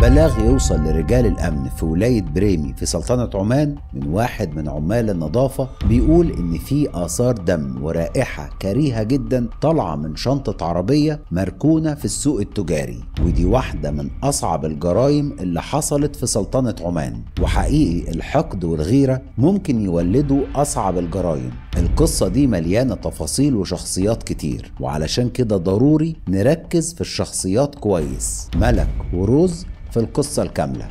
بلاغ يوصل لرجال الأمن في ولاية بريمي في سلطنة عمان من واحد من عمال النظافة بيقول إن في آثار دم ورائحة كريهة جدا طالعة من شنطة عربية مركونة في السوق التجاري ودي واحدة من أصعب الجرائم اللي حصلت في سلطنة عمان وحقيقي الحقد والغيرة ممكن يولدوا أصعب الجرائم القصة دي مليانة تفاصيل وشخصيات كتير وعلشان كده ضروري نركز في الشخصيات كويس ملك وروز في القصة الكاملة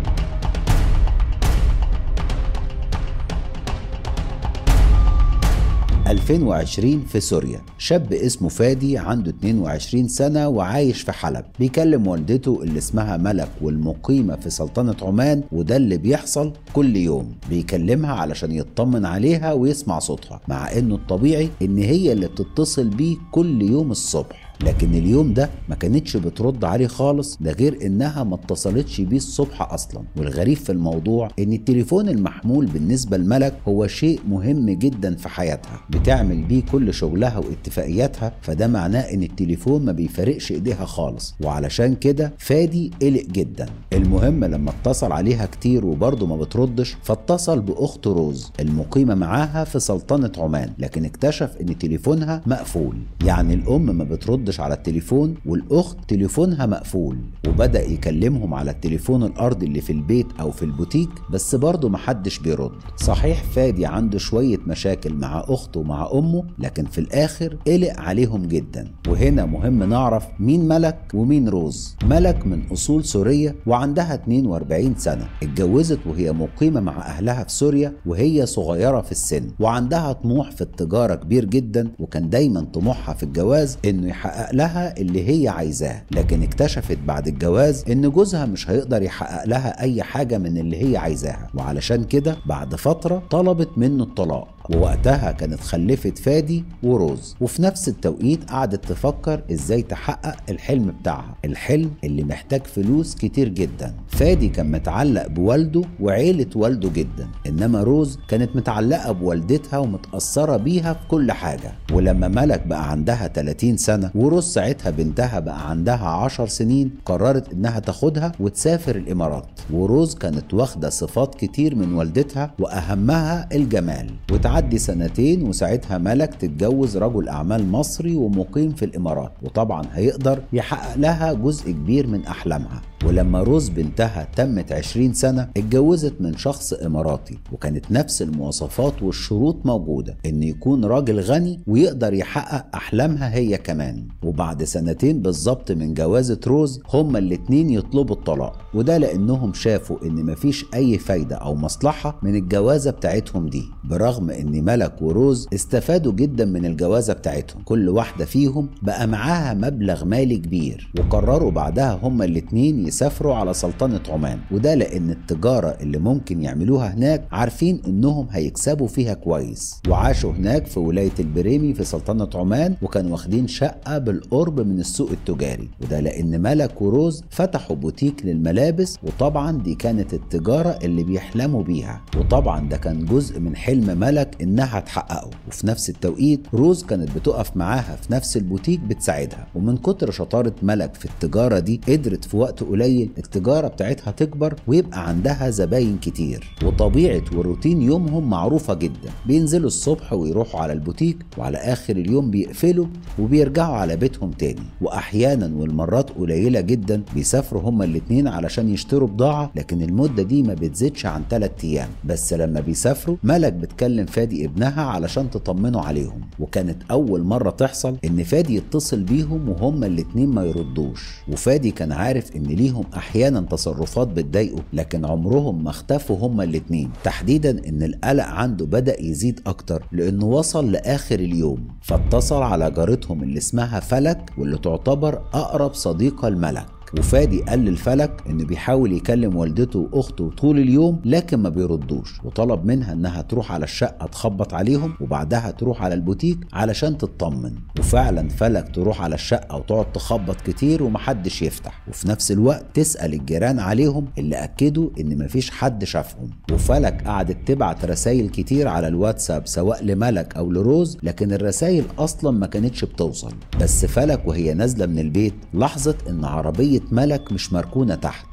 ...2020 في سوريا شاب اسمه فادي عنده 22 سنة وعايش في حلب بيكلم والدته اللي اسمها ملك والمقيمة في سلطنة عمان وده اللي بيحصل كل يوم بيكلمها علشان يطمن عليها ويسمع صوتها مع انه الطبيعي ان هي اللي بتتصل بيه كل يوم الصبح لكن اليوم ده ما كانتش بترد عليه خالص ده غير انها ما اتصلتش بيه الصبح اصلا والغريب في الموضوع ان التليفون المحمول بالنسبه لملك هو شيء مهم جدا في حياتها بتعمل بيه كل شغلها واتفاقياتها فده معناه ان التليفون ما بيفارقش ايديها خالص وعلشان كده فادي قلق جدا المهم لما اتصل عليها كتير وبرضه ما بتردش فاتصل باخت روز المقيمه معاها في سلطنه عمان لكن اكتشف ان تليفونها مقفول يعني الام ما بتردش على التليفون والاخت تليفونها مقفول وبدا يكلمهم على التليفون الارضي اللي في البيت او في البوتيك بس برضه محدش بيرد صحيح فادي عنده شويه مشاكل مع اخته ومع امه لكن في الاخر قلق عليهم جدا وهنا مهم نعرف مين ملك ومين روز ملك من اصول سوريه وعندها 42 سنه اتجوزت وهي مقيمه مع اهلها في سوريا وهي صغيره في السن وعندها طموح في التجاره كبير جدا وكان دايما طموحها في الجواز انه يحقق لها اللي هي عايزاه لكن اكتشفت بعد الجواز ان جوزها مش هيقدر يحقق لها اي حاجه من اللي هي عايزاها وعلشان كده بعد فتره طلبت منه الطلاق ووقتها كانت خلفت فادي وروز وفي نفس التوقيت قعدت تفكر ازاي تحقق الحلم بتاعها الحلم اللي محتاج فلوس كتير جدا فادي كان متعلق بوالده وعيلة والده جدا انما روز كانت متعلقة بوالدتها ومتأثرة بيها في كل حاجة ولما ملك بقى عندها 30 سنة وروز ساعتها بنتها بقى عندها 10 سنين قررت انها تاخدها وتسافر الامارات وروز كانت واخدة صفات كتير من والدتها واهمها الجمال وتعدي سنتين وساعتها ملك تتجوز رجل اعمال مصري ومقيم في الامارات وطبعا هيقدر يحقق لها جزء كبير من احلامها ولما روز بنتها تمت 20 سنة اتجوزت من شخص إماراتي وكانت نفس المواصفات والشروط موجودة إن يكون راجل غني ويقدر يحقق أحلامها هي كمان وبعد سنتين بالظبط من جوازة روز هما الاتنين يطلبوا الطلاق وده لأنهم شافوا إن مفيش أي فايدة أو مصلحة من الجوازة بتاعتهم دي برغم إن ملك وروز استفادوا جدا من الجوازة بتاعتهم كل واحدة فيهم بقى معاها مبلغ مالي كبير وقرروا بعدها هما الاتنين يسافروا على سلطنة عمان وده لأن التجارة اللي ممكن يعملوها هناك عارفين إنهم هيكسبوا فيها كويس وعاشوا هناك في ولاية البريمي في سلطنة عمان وكانوا واخدين شقة بالقرب من السوق التجاري وده لأن ملك وروز فتحوا بوتيك للملابس وطبعا دي كانت التجارة اللي بيحلموا بيها وطبعا ده كان جزء من حلم ملك إنها تحققه وفي نفس التوقيت روز كانت بتقف معاها في نفس البوتيك بتساعدها ومن كتر شطارة ملك في التجارة دي قدرت في وقت قليل قليل التجارة بتاعتها تكبر ويبقى عندها زباين كتير وطبيعة وروتين يومهم معروفة جدا بينزلوا الصبح ويروحوا على البوتيك وعلى آخر اليوم بيقفلوا وبيرجعوا على بيتهم تاني وأحيانا والمرات قليلة جدا بيسافروا هما الاتنين علشان يشتروا بضاعة لكن المدة دي ما بتزيدش عن 3 أيام بس لما بيسافروا ملك بتكلم فادي ابنها علشان تطمنوا عليهم وكانت أول مرة تحصل إن فادي يتصل بيهم وهما الاتنين ما يردوش وفادي كان عارف إن ليهم احيانا تصرفات بتضايقه لكن عمرهم ما اختفوا هما الاتنين تحديدا ان القلق عنده بدا يزيد اكتر لانه وصل لاخر اليوم فاتصل على جارتهم اللي اسمها فلك واللي تعتبر اقرب صديقه لملك وفادي قال للفلك انه بيحاول يكلم والدته واخته طول اليوم لكن ما بيردوش وطلب منها انها تروح على الشقه تخبط عليهم وبعدها تروح على البوتيك علشان تطمن وفعلا فلك تروح على الشقه وتقعد تخبط كتير ومحدش يفتح وفي نفس الوقت تسال الجيران عليهم اللي اكدوا ان مفيش حد شافهم وفلك قعدت تبعت رسائل كتير على الواتساب سواء لملك او لروز لكن الرسائل اصلا ما كانتش بتوصل بس فلك وهي نازله من البيت لاحظت ان عربيه ملك مش مركونه تحت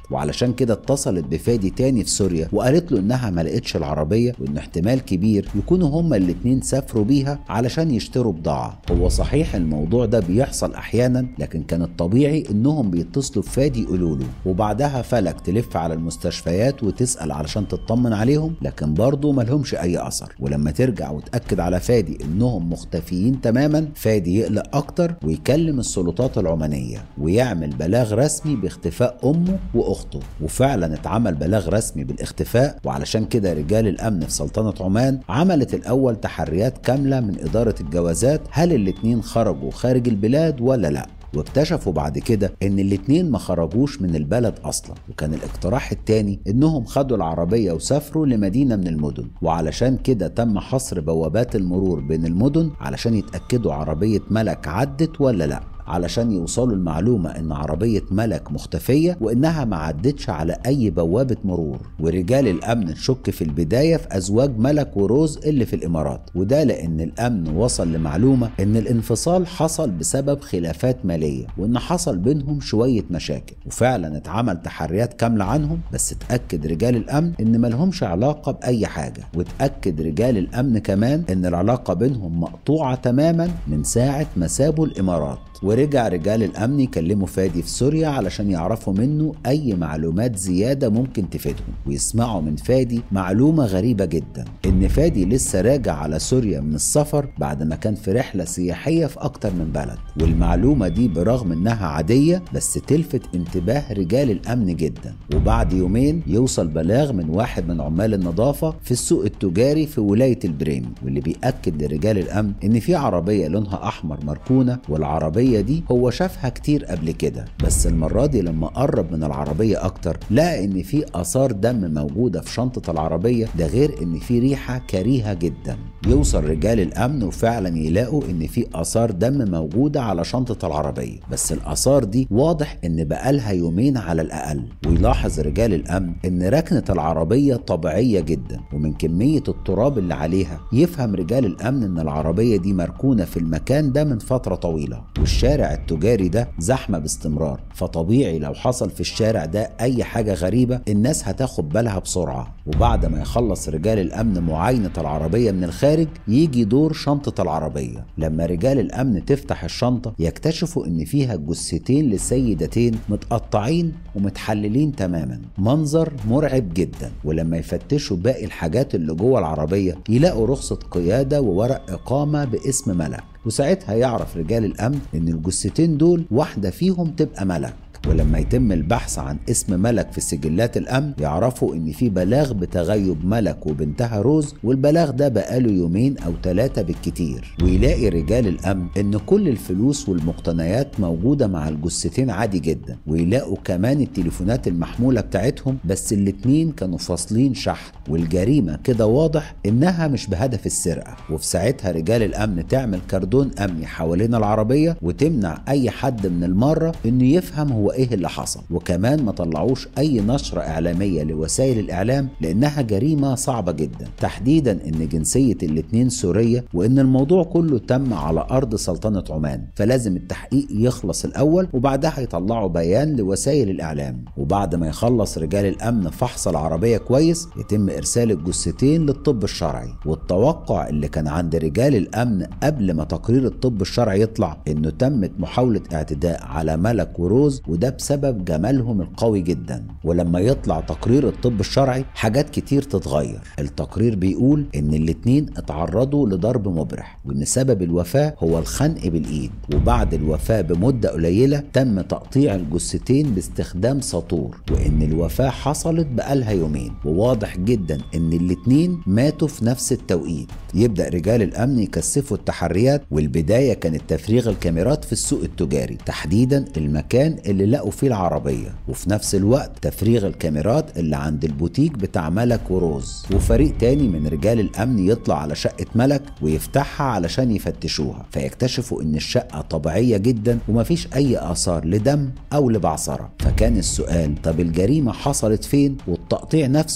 وعلشان كده اتصلت بفادي تاني في سوريا وقالت له انها ما لقتش العربيه وان احتمال كبير يكونوا هما الاتنين سافروا بيها علشان يشتروا بضاعه هو صحيح الموضوع ده بيحصل احيانا لكن كان الطبيعي انهم بيتصلوا بفادي يقولوا له وبعدها فلك تلف على المستشفيات وتسال علشان تطمن عليهم لكن برضه ملهمش اي اثر ولما ترجع وتاكد على فادي انهم مختفيين تماما فادي يقلق اكتر ويكلم السلطات العمانيه ويعمل بلاغ رسمي باختفاء امه واخته وفعلا اتعمل بلاغ رسمي بالاختفاء وعلشان كده رجال الامن في سلطنه عمان عملت الاول تحريات كامله من اداره الجوازات هل الاتنين خرجوا خارج البلاد ولا لا واكتشفوا بعد كده ان الاتنين ما خرجوش من البلد اصلا وكان الاقتراح التاني انهم خدوا العربية وسافروا لمدينة من المدن وعلشان كده تم حصر بوابات المرور بين المدن علشان يتأكدوا عربية ملك عدت ولا لا علشان يوصلوا المعلومة إن عربية ملك مختفية وإنها ما عدتش على أي بوابة مرور ورجال الأمن شك في البداية في أزواج ملك وروز اللي في الإمارات وده لأن الأمن وصل لمعلومة إن الانفصال حصل بسبب خلافات مالية وإن حصل بينهم شوية مشاكل وفعلا اتعمل تحريات كاملة عنهم بس اتأكد رجال الأمن إن ملهمش علاقة بأي حاجة واتأكد رجال الأمن كمان إن العلاقة بينهم مقطوعة تماما من ساعة ما سابوا الإمارات ورجع رجال الامن يكلموا فادي في سوريا علشان يعرفوا منه اي معلومات زياده ممكن تفيدهم ويسمعوا من فادي معلومه غريبه جدا ان فادي لسه راجع على سوريا من السفر بعد ما كان في رحله سياحيه في اكتر من بلد والمعلومه دي برغم انها عاديه بس تلفت انتباه رجال الامن جدا وبعد يومين يوصل بلاغ من واحد من عمال النظافه في السوق التجاري في ولايه البريمي واللي بياكد لرجال الامن ان في عربيه لونها احمر مركونه والعربيه العربية دي هو شافها كتير قبل كده بس المرة دي لما قرب من العربية أكتر لقى إن في آثار دم موجودة في شنطة العربية ده غير إن في ريحة كريهة جدا يوصل رجال الأمن وفعلا يلاقوا إن في آثار دم موجودة على شنطة العربية بس الآثار دي واضح إن بقالها يومين على الأقل ويلاحظ رجال الأمن إن ركنة العربية طبيعية جدا ومن كمية التراب اللي عليها يفهم رجال الأمن إن العربية دي مركونة في المكان ده من فترة طويلة والشارع التجاري ده زحمة باستمرار فطبيعي لو حصل في الشارع ده أي حاجة غريبة الناس هتاخد بالها بسرعة وبعد ما يخلص رجال الأمن معاينة العربية من الخارج يجي دور شنطة العربية لما رجال الأمن تفتح الشنطة يكتشفوا إن فيها جثتين لسيدتين متقطعين ومتحللين تماما منظر مرعب جدا ولما يفتشوا باقي الحاجات اللي جوه العربية يلاقوا رخصة قيادة وورق إقامة باسم ملك وساعتها يعرف رجال الأمن إن الجثتين دول واحدة فيهم تبقى ملك ولما يتم البحث عن اسم ملك في سجلات الامن يعرفوا ان في بلاغ بتغيب ملك وبنتها روز والبلاغ ده بقاله يومين او ثلاثه بالكتير ويلاقي رجال الامن ان كل الفلوس والمقتنيات موجوده مع الجثتين عادي جدا ويلاقوا كمان التليفونات المحموله بتاعتهم بس الاتنين كانوا فاصلين شحن والجريمه كده واضح انها مش بهدف السرقه وفي ساعتها رجال الامن تعمل كردون امني حوالين العربيه وتمنع اي حد من المره انه يفهم هو ايه اللي حصل وكمان ما طلعوش اي نشرة اعلامية لوسائل الاعلام لانها جريمة صعبة جدا تحديدا ان جنسية الاتنين سورية وان الموضوع كله تم على ارض سلطنة عمان فلازم التحقيق يخلص الاول وبعدها يطلعوا بيان لوسائل الاعلام وبعد ما يخلص رجال الامن فحص العربية كويس يتم ارسال الجثتين للطب الشرعي والتوقع اللي كان عند رجال الامن قبل ما تقرير الطب الشرعي يطلع انه تمت محاولة اعتداء على ملك وروز وده بسبب جمالهم القوي جدا ولما يطلع تقرير الطب الشرعي حاجات كتير تتغير التقرير بيقول ان الاتنين اتعرضوا لضرب مبرح وان سبب الوفاة هو الخنق بالايد وبعد الوفاة بمدة قليلة تم تقطيع الجثتين باستخدام ساطور وان الوفاة حصلت بقالها يومين وواضح جدا ان الاتنين ماتوا في نفس التوقيت يبدأ رجال الامن يكثفوا التحريات والبداية كانت تفريغ الكاميرات في السوق التجاري تحديدا المكان اللي لقوا فيه العربية وفي نفس الوقت تفريغ الكاميرات اللي عند البوتيك بتاع ملك وروز وفريق تاني من رجال الأمن يطلع على شقة ملك ويفتحها علشان يفتشوها فيكتشفوا إن الشقة طبيعية جدا ومفيش أي آثار لدم أو لبعثرة فكان السؤال طب الجريمة حصلت فين والتقطيع نفسه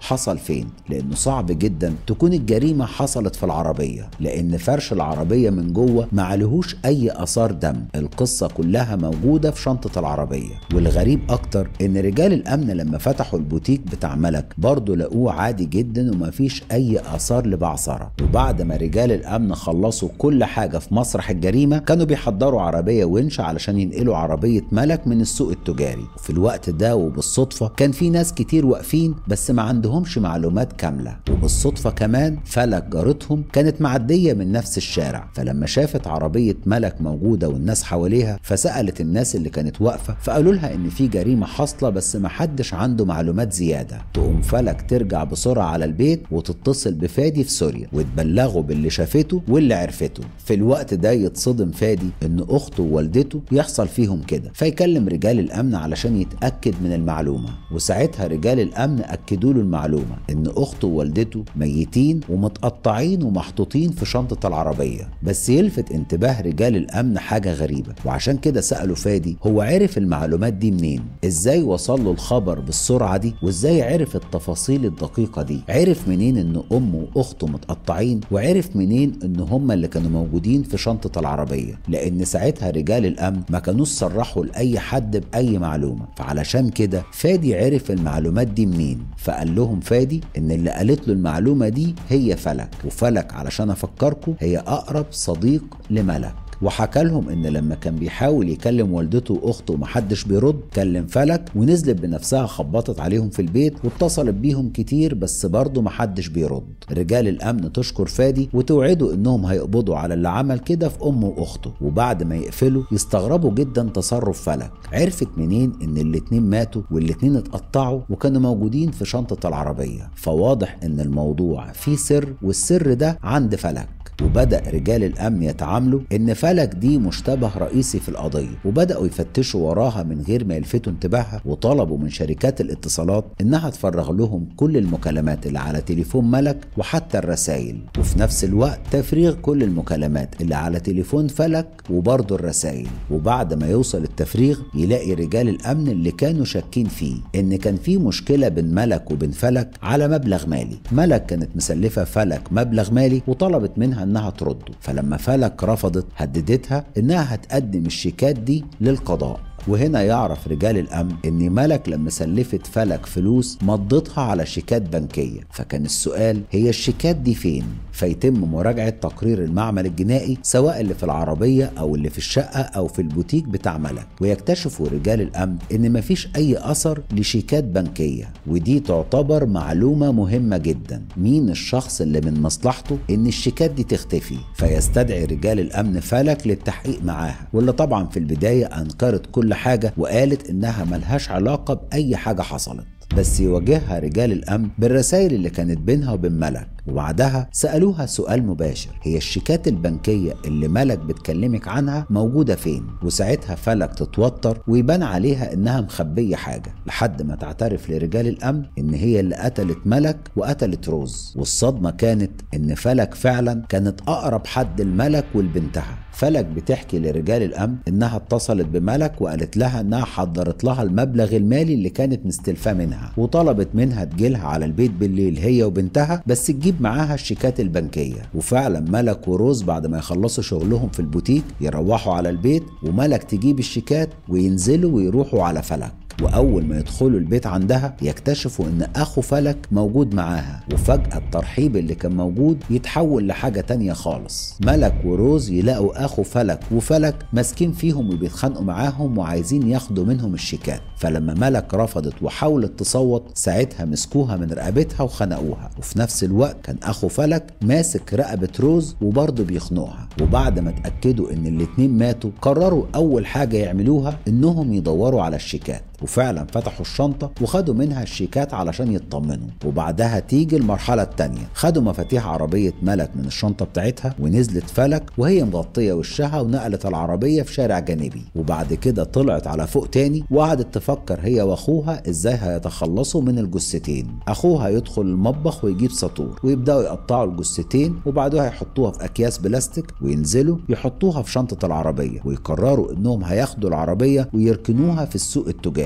حصل فين لانه صعب جدا تكون الجريمه حصلت في العربيه لان فرش العربيه من جوه ما عليهوش اي اثار دم القصه كلها موجوده في شنطه العربيه والغريب اكتر ان رجال الامن لما فتحوا البوتيك بتاع ملك برضه لقوه عادي جدا ومفيش اي اثار لبعثره وبعد ما رجال الامن خلصوا كل حاجه في مسرح الجريمه كانوا بيحضروا عربيه ونش علشان ينقلوا عربيه ملك من السوق التجاري وفي الوقت ده وبالصدفه كان في ناس كتير واقفين بس ما عندهمش معلومات كامله وبالصدفه كمان فلك جارتهم كانت معديه من نفس الشارع فلما شافت عربيه ملك موجوده والناس حواليها فسالت الناس اللي كانت واقفه فقالوا لها ان في جريمه حاصله بس ما حدش عنده معلومات زياده تقوم فلك ترجع بسرعه على البيت وتتصل بفادي في سوريا وتبلغه باللي شافته واللي عرفته في الوقت ده يتصدم فادي ان اخته ووالدته يحصل فيهم كده فيكلم رجال الامن علشان يتاكد من المعلومه وساعتها رجال الامن اكدوا له المعلومه ان اخته ووالدته ميتين ومتقطعين ومحطوطين في شنطه العربيه بس يلفت انتباه رجال الامن حاجه غريبه وعشان كده سالوا فادي هو عرف المعلومات دي منين ازاي وصل له الخبر بالسرعه دي وازاي عرف التفاصيل الدقيقه دي عرف منين ان امه واخته متقطعين وعرف منين ان هما اللي كانوا موجودين في شنطه العربيه لان ساعتها رجال الامن ما كانوش صرحوا لاي حد باي معلومه فعلشان كده فادي عرف المعلومات دي منين فقال لهم فادي ان اللي قالت له المعلومه دي هي فلك وفلك علشان افكركم هي اقرب صديق لملك وحكى لهم ان لما كان بيحاول يكلم والدته واخته ومحدش بيرد كلم فلك ونزلت بنفسها خبطت عليهم في البيت واتصلت بيهم كتير بس برضه محدش بيرد رجال الامن تشكر فادي وتوعده انهم هيقبضوا على اللي عمل كده في امه واخته وبعد ما يقفلوا يستغربوا جدا تصرف فلك عرفت منين ان الاتنين ماتوا والاتنين اتقطعوا وكانوا موجودين في شنطة العربية فواضح ان الموضوع فيه سر والسر ده عند فلك وبدأ رجال الأمن يتعاملوا إن فلك دي مشتبه رئيسي في القضية وبدأوا يفتشوا وراها من غير ما يلفتوا انتباهها وطلبوا من شركات الاتصالات إنها تفرغ لهم كل المكالمات اللي على تليفون ملك وحتى الرسائل وفي نفس الوقت تفريغ كل المكالمات اللي على تليفون فلك وبرضه الرسائل وبعد ما يوصل التفريغ يلاقي رجال الأمن اللي كانوا شاكين فيه إن كان في مشكلة بين ملك وبين فلك على مبلغ مالي ملك كانت مسلفة فلك مبلغ مالي وطلبت منها انها ترده فلما فلك رفضت هددتها انها هتقدم الشيكات دي للقضاء وهنا يعرف رجال الامن ان ملك لما سلفت فلك فلوس مضتها على شيكات بنكيه فكان السؤال هي الشيكات دي فين فيتم مراجعه تقرير المعمل الجنائي سواء اللي في العربيه او اللي في الشقه او في البوتيك بتاع ملك ويكتشفوا رجال الامن ان مفيش اي اثر لشيكات بنكيه ودي تعتبر معلومه مهمه جدا مين الشخص اللي من مصلحته ان الشيكات دي تختفي فيستدعي رجال الامن فلك للتحقيق معاها واللي طبعا في البدايه انكرت كل حاجه وقالت انها ملهاش علاقه باي حاجه حصلت بس يواجهها رجال الامن بالرسائل اللي كانت بينها وبين ملك وبعدها سألوها سؤال مباشر هي الشيكات البنكية اللي ملك بتكلمك عنها موجودة فين وساعتها فلك تتوتر ويبان عليها انها مخبية حاجة لحد ما تعترف لرجال الامن ان هي اللي قتلت ملك وقتلت روز والصدمة كانت ان فلك فعلا كانت اقرب حد لملك ولبنتها فلك بتحكي لرجال الامن انها اتصلت بملك وقالت لها انها حضرت لها المبلغ المالي اللي كانت مستلفاه منها وطلبت منها تجيلها على البيت بالليل هي وبنتها بس تجيب معاها الشيكات البنكيه وفعلا ملك وروز بعد ما يخلصوا شغلهم في البوتيك يروحوا على البيت وملك تجيب الشيكات وينزلوا ويروحوا على فلك واول ما يدخلوا البيت عندها يكتشفوا ان اخو فلك موجود معاها وفجاه الترحيب اللي كان موجود يتحول لحاجه تانية خالص ملك وروز يلاقوا اخو فلك وفلك ماسكين فيهم وبيتخانقوا معاهم وعايزين ياخدوا منهم الشيكات فلما ملك رفضت وحاولت تصوت ساعتها مسكوها من رقبتها وخنقوها وفي نفس الوقت كان اخو فلك ماسك رقبه روز وبرضه بيخنقها وبعد ما اتاكدوا ان الاتنين ماتوا قرروا اول حاجه يعملوها انهم يدوروا على الشيكات وفعلا فتحوا الشنطة وخدوا منها الشيكات علشان يطمنوا وبعدها تيجي المرحلة التانية خدوا مفاتيح عربية ملك من الشنطة بتاعتها ونزلت فلك وهي مغطية وشها ونقلت العربية في شارع جانبي وبعد كده طلعت على فوق تاني وقعدت تفكر هي واخوها ازاي هيتخلصوا من الجثتين اخوها يدخل المطبخ ويجيب سطور ويبداوا يقطعوا الجثتين وبعدها يحطوها في اكياس بلاستيك وينزلوا يحطوها في شنطة العربية ويقرروا انهم هياخدوا العربية ويركنوها في السوق التجاري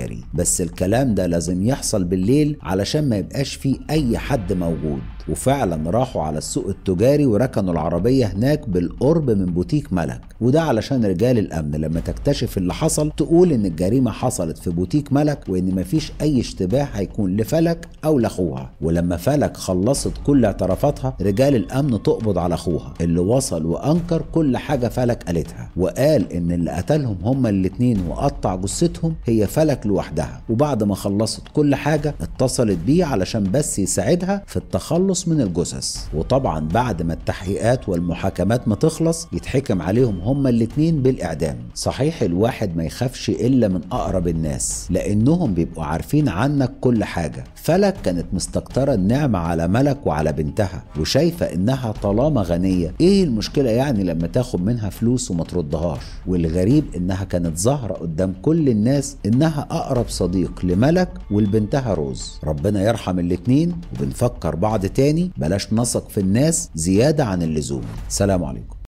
التجاري بس الكلام ده لازم يحصل بالليل علشان ما يبقاش فيه اي حد موجود وفعلا راحوا على السوق التجاري وركنوا العربية هناك بالقرب من بوتيك ملك وده علشان رجال الأمن لما تكتشف اللي حصل تقول إن الجريمة حصلت في بوتيك ملك وإن مفيش أي اشتباه هيكون لفلك أو لأخوها ولما فلك خلصت كل اعترافاتها رجال الأمن تقبض على أخوها اللي وصل وأنكر كل حاجة فلك قالتها وقال إن اللي قتلهم هما الاتنين وقطع جثتهم هي فلك لوحدها وبعد ما خلصت كل حاجة اتصلت بيه علشان بس يساعدها في التخلص من الجثث وطبعا بعد ما التحقيقات والمحاكمات ما تخلص يتحكم عليهم هما الاتنين بالإعدام صحيح الواحد ما يخافش إلا من أقرب الناس لأنهم بيبقوا عارفين عنك كل حاجة فلك كانت مستكترة النعمة على ملك وعلى بنتها وشايفة إنها طالما غنية إيه المشكلة يعني لما تاخد منها فلوس وما تردهاش والغريب إنها كانت ظاهرة قدام كل الناس إنها أقرب صديق لملك ولبنتها روز ربنا يرحم الاتنين وبنفكر بعض تاني بلاش نثق في الناس زيادة عن اللزوم سلام عليكم